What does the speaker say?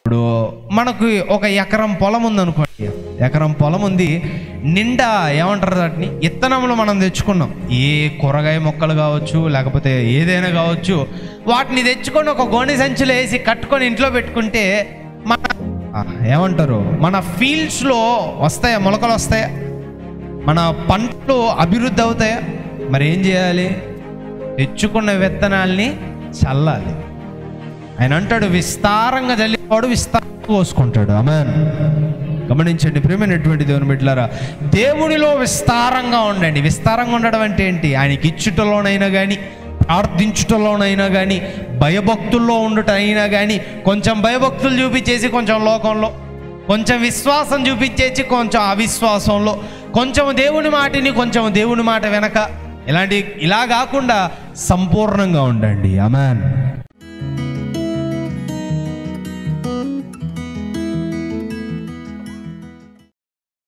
ఇప్పుడు మనకు ఒక ఎకరం పొలం ఉందనుకోండి ఎకరం పొలం ఉంది నిండా ఏమంటారు వాటిని ఇత్తనములు మనం తెచ్చుకున్నాం ఏ కూరగాయ మొక్కలు కావచ్చు లేకపోతే ఏదైనా కావచ్చు వాటిని తెచ్చుకొని ఒక గోనె సంచిలో వేసి కట్టుకొని ఇంట్లో పెట్టుకుంటే మన ఆ, ఏమంటారు మన ఫీల్డ్స్లో వస్తాయా మొలకలు వస్తాయా మన పంటలు అభివృద్ధి అవుతాయా మరి ఏం చేయాలి తెచ్చుకున్న విత్తనాల్ని చల్లాలి ఆయన అంటాడు విస్తారంగా చల్లివాడు విస్తారంగా పోసుకుంటాడు అమెన్ గమనించండి ప్రేమైనటువంటి దేవుని బిడ్డలారా దేవునిలో విస్తారంగా ఉండండి విస్తారంగా ఉండడం అంటే ఏంటి ఆయనకి ఇచ్చుటలోనైనా కానీ ప్రార్థించుటలోనైనా కానీ భయభక్తుల్లో ఉండుట అయినా కానీ కొంచెం భయభక్తులు చూపించేసి కొంచెం లోకంలో కొంచెం విశ్వాసం చూపించేసి కొంచెం అవిశ్వాసంలో కొంచెం దేవుని మాటిని కొంచెం దేవుని మాట వెనక ఇలాంటి ఇలా కాకుండా సంపూర్ణంగా ఉండండి అమెన్